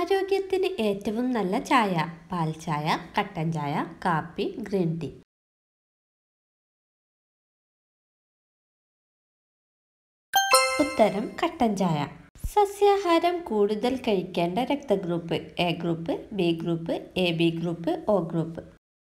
ആരോഗ്യത്തിന് ഏറ്റവും നല്ല ചായ പാൽ ചായ കട്ടൻ ചായ കാപ്പി ഗ്രീൻ ടീ ഉത്തരം കട്ടൻ ചായ സസ്യാഹാരം കൂടുതൽ കഴിക്കേണ്ട രക്തഗ്രൂപ്പ് A group B group A B group O group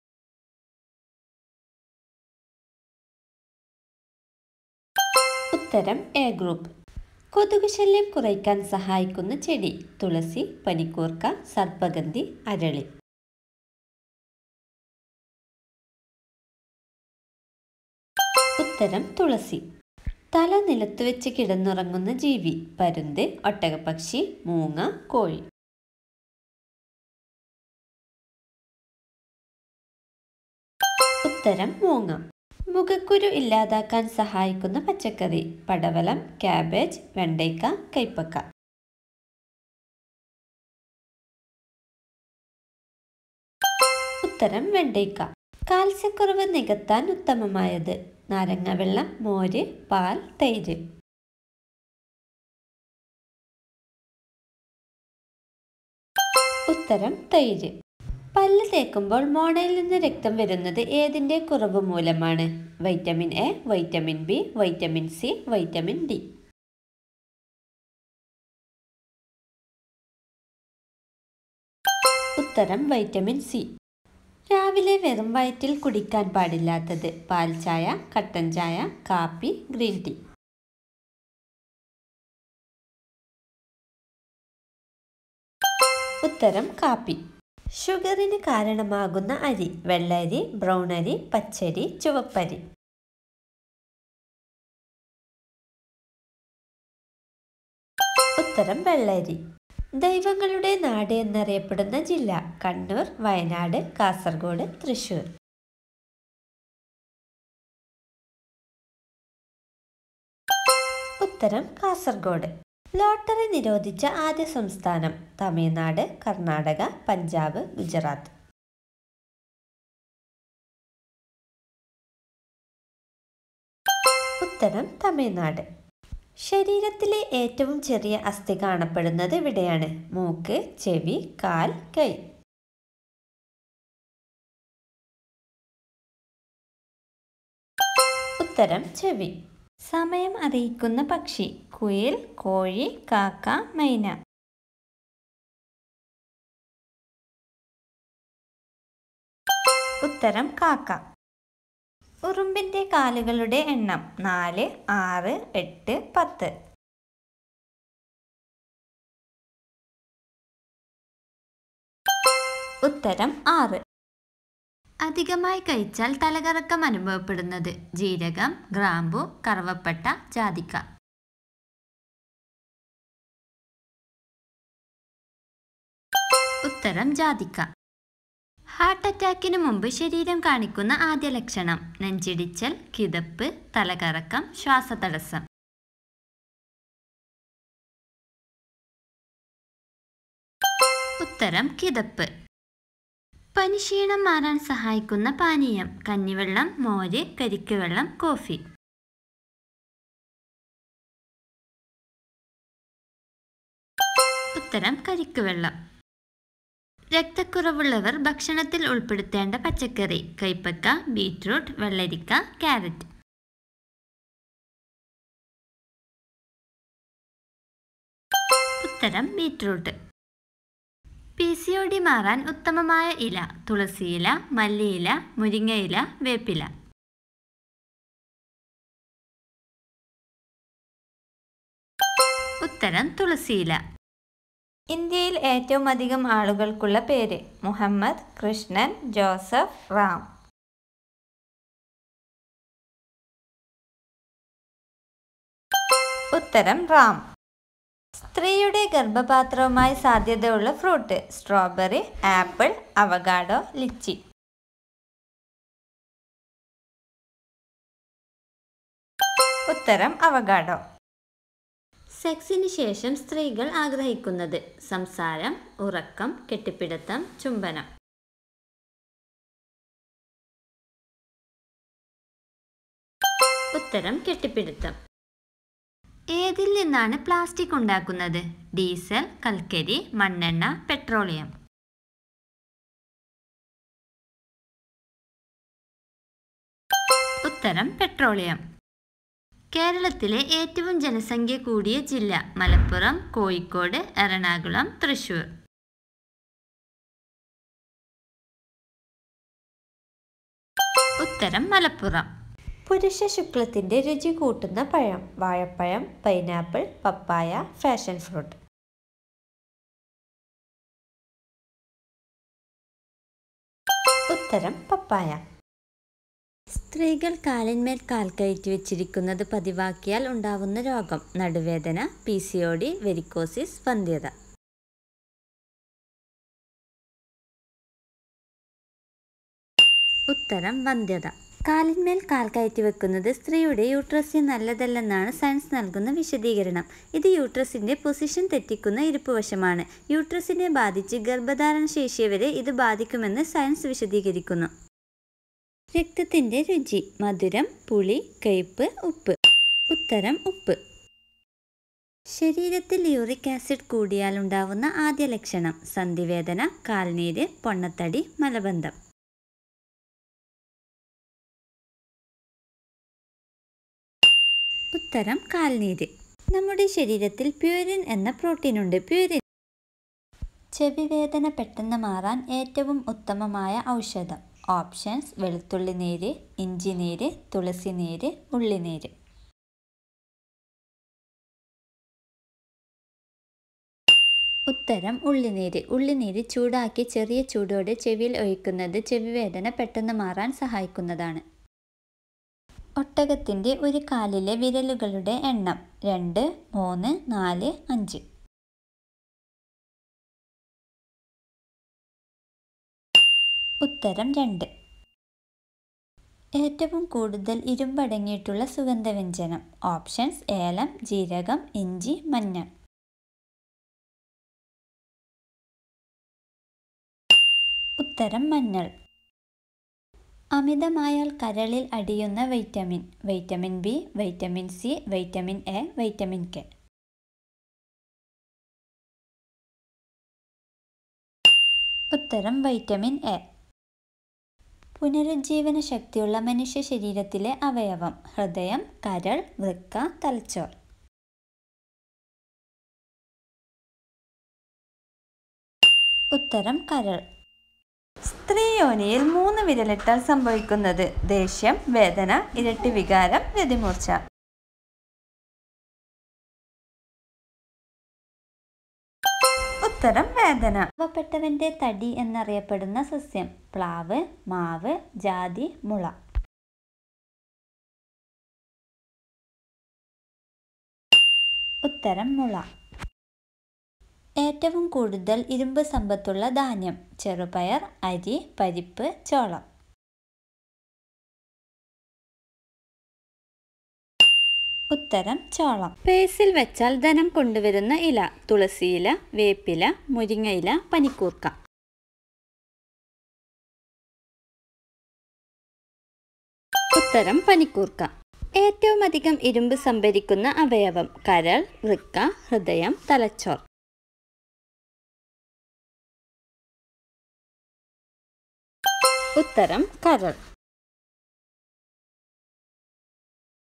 ഉത്തരം എ ഗ്രൂപ്പ് കൊതുക് ശല്യം കുറയ്ക്കാൻ സഹായിക്കുന്ന ചെടി തുളസി പനിക്കൂർക്ക സർപ്പഗന്ധി അരളി ഉത്തരം തുളസി തല നിലത്ത് വെച്ച് കിടന്നുറങ്ങുന്ന ജീവി പരുന്ത് ഒട്ടകപ്പക്ഷി മൂങ്ങ കോഴി ഉത്തരം മൂങ്ങ മുഖക്കുരു ഇല്ലാതാക്കാൻ സഹായിക്കുന്ന പച്ചക്കറി പടവലം ക്യാബേജ് വെണ്ടയ്ക്ക കൈപ്പക്ക ഉത്തരം വെണ്ടയ്ക്ക കാൽസ്യക്കുറവ് നികത്താൻ ഉത്തമമായത് നാരങ്ങ വെള്ളം മോര് പാൽ തൈര് ഉത്തരം തൈര് പല്ല് തേക്കുമ്പോൾ മോണയിൽ നിന്ന് രക്തം വരുന്നത് ഏതിൻ്റെ കുറവ് മൂലമാണ് vitamin A vitamin B vitamin C vitamin D ഉത്തരം വൈറ്റമിൻ സി രാവിലെ വെറും വയറ്റിൽ കുടിക്കാൻ പാടില്ലാത്തത് പാൽ ചായ കട്ടൻ ചായ കാപ്പി ഗ്രീൻ ടീ ഉത്തരം കാപ്പി ഷുഗറിന് കാരണമാകുന്ന അരി വെള്ളരി ബ്രൗൺ അരി പച്ചരി ചുവപ്പരി ഉത്തരം വെള്ളരി ദൈവങ്ങളുടെ നാട് എന്നറിയപ്പെടുന്ന ജില്ല കണ്ണൂർ വയനാട് കാസർഗോഡ് തൃശൂർ ഉത്തരം കാസർഗോഡ് ലോട്ടറി നിരോധിച്ച ആദ്യ സംസ്ഥാനം തമിഴ്നാട് കർണാടക പഞ്ചാബ് ഗുജറാത്ത് ഉത്തരം തമിഴ്നാട് ശരീരത്തിലെ ഏറ്റവും ചെറിയ അസ്ഥി കാണപ്പെടുന്നത് ഇവിടെയാണ് മൂക്ക് ചെവി കാൽ കൈ ഉത്തരം ചെവി സമയം അറിയിക്കുന്ന പക്ഷി കുയിൽ കോഴി കാക്ക മൈന ഉത്തരം കാക്ക ഉറുമ്പിന്റെ കാലുകളുടെ എണ്ണം നാല് ആറ് എട്ട് പത്ത് ഉത്തരം ആറ് അധികമായി കഴിച്ചാൽ തലകറക്കം അനുഭവപ്പെടുന്നത് ജീരകം ഗ്രാമ്പു കറുവപ്പട്ട ജാതിക്ക ഉത്തരം ജാതിക്ക ഹാർട്ട് അറ്റാക്കിന് മുമ്പ് ശരീരം കാണിക്കുന്ന ആദ്യ ലക്ഷണം നെഞ്ചിടിച്ചൽ കിതപ്പ് തലകറക്കം ശ്വാസതടസ്സം ഉത്തരം കിതപ്പ് പനിക്ഷീണം മാറാൻ സഹായിക്കുന്ന പാനീയം കഞ്ഞിവെള്ളം മോര് കരിക്ക് വെള്ളം കോഫി ഉത്തരം കരിക്ക് വെള്ളം രക്തക്കുറവുള്ളവർ ഭക്ഷണത്തിൽ ഉൾപ്പെടുത്തേണ്ട പച്ചക്കറി കൈപ്പക്ക ബീറ്റ്റൂട്ട് വെള്ളരിക്ക ക്യാരറ്റ് ഉത്തരം beetroot P C O D മാറാൻ ഉത്തമമായ ഇല തുളസിയില മല്ലിയില മുരിങ്ങയില വേപ്പില ഉത്തരം തുളസിയില ഇന്ത്യയിൽ ഏറ്റവും അധികം ആളുകൾക്കുള്ള പേര് മുഹമ്മദ് കൃഷ്ണൻ ജോസഫ് റാം ഉത്തരം റാം സ്ത്രീയുടെ ഗർഭപാത്രവുമായി സാധ്യതയുള്ള fruit strawberry apple avocado lychee ഉത്തരം അവഗാഡോ സെക്സിന് ശേഷം സ്ത്രീകൾ ആഗ്രഹിക്കുന്നത് സംസാരം ഉറക്കം കെട്ടിപ്പിടുത്തം ചുംബനം ഉത്തരം കെട്ടിപ്പിടുത്തം ഏത് ഏതിൽ നിന്നാണ് പ്ലാസ്റ്റിക് ഉണ്ടാക്കുന്നത് ഡീസൽ കൽക്കരി മണ്ണെണ്ണ പെട്രോളിയം ഉത്തരം പെട്രോളിയം കേരളത്തിലെ ഏറ്റവും ജനസംഖ്യ കൂടിയ ജില്ല മലപ്പുറം കോഴിക്കോട് എറണാകുളം തൃശൂർ ഉത്തരം മലപ്പുറം പുരുഷ ശുക്ലത്തിന്റെ രുചി കൂട്ടുന്ന പഴം വാഴപ്പഴം പൈനാപ്പിൾ പപ്പായ ഫാഷൻ ഫ്രൂട്ട് ഉത്തരം പപ്പായ സ്ത്രീകൾ കാലിന്മേൽ കാൽ കയറ്റി വെച്ചിരിക്കുന്നത് പതിവാക്കിയാൽ ഉണ്ടാവുന്ന രോഗം നടുവേദന P C O D varicosis വന്ധ്യത ഉത്തരം വന്ധ്യത കാലിന്മേൽ കാൽ കയറ്റി വെക്കുന്നത് സ്ത്രീയുടെ യൂട്രസിന് നല്ലതല്ലെന്നാണ് സയൻസ് നൽകുന്ന വിശദീകരണം ഇത് യൂട്രസിന്റെ പൊസിഷൻ തെറ്റിക്കുന്ന ഇരിപ്പുവശമാണ് യൂട്രസിനെ ബാധിച്ച് ഗർഭധാരണ ശേഷിയെ വരെ ഇത് ബാധിക്കുമെന്ന് സയൻസ് വിശദീകരിക്കുന്നു രക്തത്തിന്റെ രുചി മധുരം പുളി കയ്പ് ഉപ്പ് ഉത്തരം ഉപ്പ് ശരീരത്തിൽ യൂറിക് ആസിഡ് കൂടിയാൽ ഉണ്ടാവുന്ന ആദ്യ ലക്ഷണം സന്ധിവേദന കാൽനീര് പൊണ്ണത്തടി മലബന്ധം ഉത്തരം കാൽനീര് നമ്മുടെ ശരീരത്തിൽ പ്യൂരിൻ എന്ന പ്രോട്ടീൻ ഉണ്ട് പ്യൂരിൻ ചെവിവേദന പെട്ടെന്ന് മാറാൻ ഏറ്റവും ഉത്തമമായ ഔഷധം ഓപ്ഷൻസ് വെളുത്തുള്ളി നീര് ഇഞ്ചി നീര് തുളസി നീര് ഉള്ളിനീര് ഉത്തരം ഉള്ളിനീര് ഉള്ളിനീര് ചൂടാക്കി ചെറിയ ചൂടോടെ ചെവിയിൽ ഒഴിക്കുന്നത് ചെവിവേദന പെട്ടെന്ന് മാറാൻ സഹായിക്കുന്നതാണ് ഒട്ടകത്തിൻ്റെ ഒരു കാലിലെ വിരലുകളുടെ എണ്ണം രണ്ട് മൂന്ന് നാല് അഞ്ച് ഉത്തരം രണ്ട് ഏറ്റവും കൂടുതൽ ഇരുമ്പടങ്ങിയിട്ടുള്ള സുഗന്ധവ്യഞ്ജനം ഓപ്ഷൻസ് ഏലം ജീരകം ഇഞ്ചി മഞ്ഞൾ ഉത്തരം മഞ്ഞൾ അമിതമായാൽ കരളിൽ അടിയുന്ന vitamin vitamin B vitamin C vitamin A vitamin K ഉത്തരം വൈറ്റമിൻ എ പുനരുജ്ജീവന ശക്തിയുള്ള മനുഷ്യ ശരീരത്തിലെ അവയവം ഹൃദയം കരൾ വൃക്ക തലച്ചോർ ഉത്തരം കരൾ സ്ത്രീയോനിയിൽ മൂന്ന് വിരലിട്ടാൽ സംഭവിക്കുന്നത് ദേഷ്യം വേദന ഇരട്ടി വികാരം രതിമൂർച്ച ഉത്തരം വേദന പാവപ്പെട്ടവന്റെ തടി എന്നറിയപ്പെടുന്ന സസ്യം പ്ലാവ് മാവ് ജാതി മുള ഉത്തരം മുള ഏറ്റവും കൂടുതൽ ഇരുമ്പ് സമ്പത്തുള്ള ധാന്യം ചെറുപയർ അരി പരിപ്പ് ചോളം ഉത്തരം ചോളം പേസിൽ വെച്ചാൽ ധനം കൊണ്ടുവരുന്ന ഇല തുളസിയില വേപ്പില മുരിങ്ങയില പനിക്കൂർക്ക ഉത്തരം പനിക്കൂർക്ക ഏറ്റവും അധികം ഇരുമ്പ് സംഭരിക്കുന്ന അവയവം കരൾ വൃക്ക ഹൃദയം തലച്ചോർ ഉത്തരം കരൾ